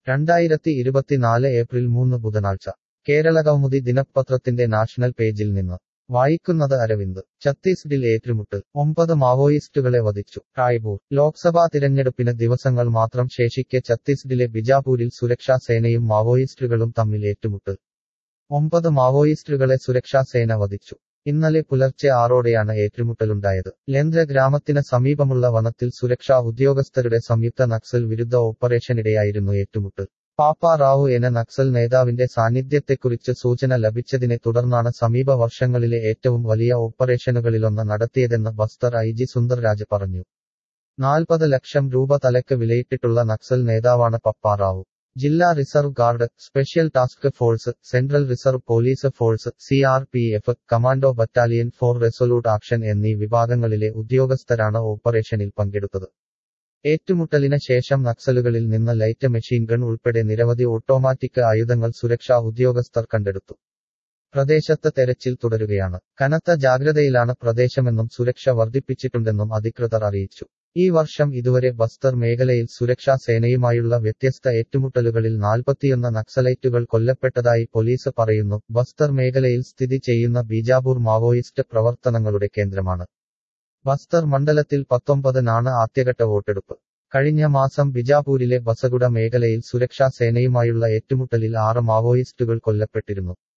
രണ്ടായിരത്തി ഇരുപത്തിനാല് ഏപ്രിൽ മൂന്ന് ബുധനാഴ്ച കേരളകൗമുദി ദിനപത്രത്തിന്റെ നാഷണൽ പേജിൽ നിന്ന് വായിക്കുന്നത് അരവിന്ദ് ഛത്തീസ്ഗഡിൽ ഏറ്റുമുട്ട് ഒമ്പത് മാവോയിസ്റ്റുകളെ വധിച്ചു റായ്പൂർ ലോക്സഭാ തിരഞ്ഞെടുപ്പിന് ദിവസങ്ങൾ മാത്രം ശേഷിക്കെ ഛത്തീസ്ഗഡിലെ ബിജാപൂരിൽ സുരക്ഷാ സേനയും മാവോയിസ്റ്റുകളും തമ്മിൽ ഏറ്റുമുട്ട് ഒമ്പത് മാവോയിസ്റ്റുകളെ സുരക്ഷാ സേന വധിച്ചു ഇന്നലെ പുലർച്ചെ ആറോടെയാണ് ഏറ്റുമുട്ടലുണ്ടായത് ലെന്ദ്ര ഗ്രാമത്തിന് സമീപമുള്ള വനത്തിൽ സുരക്ഷാ ഉദ്യോഗസ്ഥരുടെ സംയുക്ത നക്സൽ വിരുദ്ധ ഓപ്പറേഷനിടെയായിരുന്നു ഏറ്റുമുട്ട് പാപ്പ റാവു എന്ന നക്സൽ നേതാവിന്റെ സാന്നിധ്യത്തെക്കുറിച്ച് സൂചന ലഭിച്ചതിനെ തുടർന്നാണ് സമീപ വർഷങ്ങളിലെ ഏറ്റവും വലിയ ഓപ്പറേഷനുകളിലൊന്ന് നടത്തിയതെന്ന് ബസ്തർ ഐ ജി സുന്ദർരാജ് പറഞ്ഞു നാൽപ്പത് ലക്ഷം രൂപ തലക്ക് വിലയിട്ടിട്ടുള്ള നക്സൽ നേതാവാണ് പപ്പ റാവു ജില്ലാ reserve guard special task force central reserve police force C R P F commando battalion for resolute action എന്നീ വിഭാഗങ്ങളിലെ ഉദ്യോഗസ്ഥരാണ് ഓപ്പറേഷനിൽ പങ്കെടുത്തത് ഏറ്റുമുട്ടലിന് ശേഷം നക്സലുകളിൽ നിന്ന് ലൈറ്റ് മെഷീൻ ഗൺ ഉൾപ്പെടെ നിരവധി ഓട്ടോമാറ്റിക് ആയുധങ്ങൾ സുരക്ഷാ ഉദ്യോഗസ്ഥർ കണ്ടെടുത്തു പ്രദേശത്ത് തെരച്ചിൽ തുടരുകയാണ് കനത്ത ജാഗ്രതയിലാണ് പ്രദേശമെന്നും സുരക്ഷ വർദ്ധിപ്പിച്ചിട്ടുണ്ടെന്നും അധികൃതർ അറിയിച്ചു ഈ വർഷം ഇതുവരെ ബസ്തർ മേഖലയിൽ സുരക്ഷാ സേനയുമായുള്ള വ്യത്യസ്ത ഏറ്റുമുട്ടലുകളിൽ നാൽപ്പത്തിയൊന്ന് നക്സലൈറ്റുകൾ കൊല്ലപ്പെട്ടതായി പോലീസ് പറയുന്നു ബസ്തർ മേഖലയിൽ സ്ഥിതി ചെയ്യുന്ന ബീജാപൂർ മാവോയിസ്റ്റ് പ്രവർത്തനങ്ങളുടെ കേന്ദ്രമാണ് ബസ്തർ മണ്ഡലത്തിൽ പത്തൊമ്പതിനാണ് ആദ്യഘട്ട വോട്ടെടുപ്പ് കഴിഞ്ഞ മാസം ബിജാപൂരിലെ ബസഗുഡ മേഖലയിൽ സുരക്ഷാ സേനയുമായുള്ള ഏറ്റുമുട്ടലിൽ ആറ് മാവോയിസ്റ്റുകൾ കൊല്ലപ്പെട്ടിരുന്നു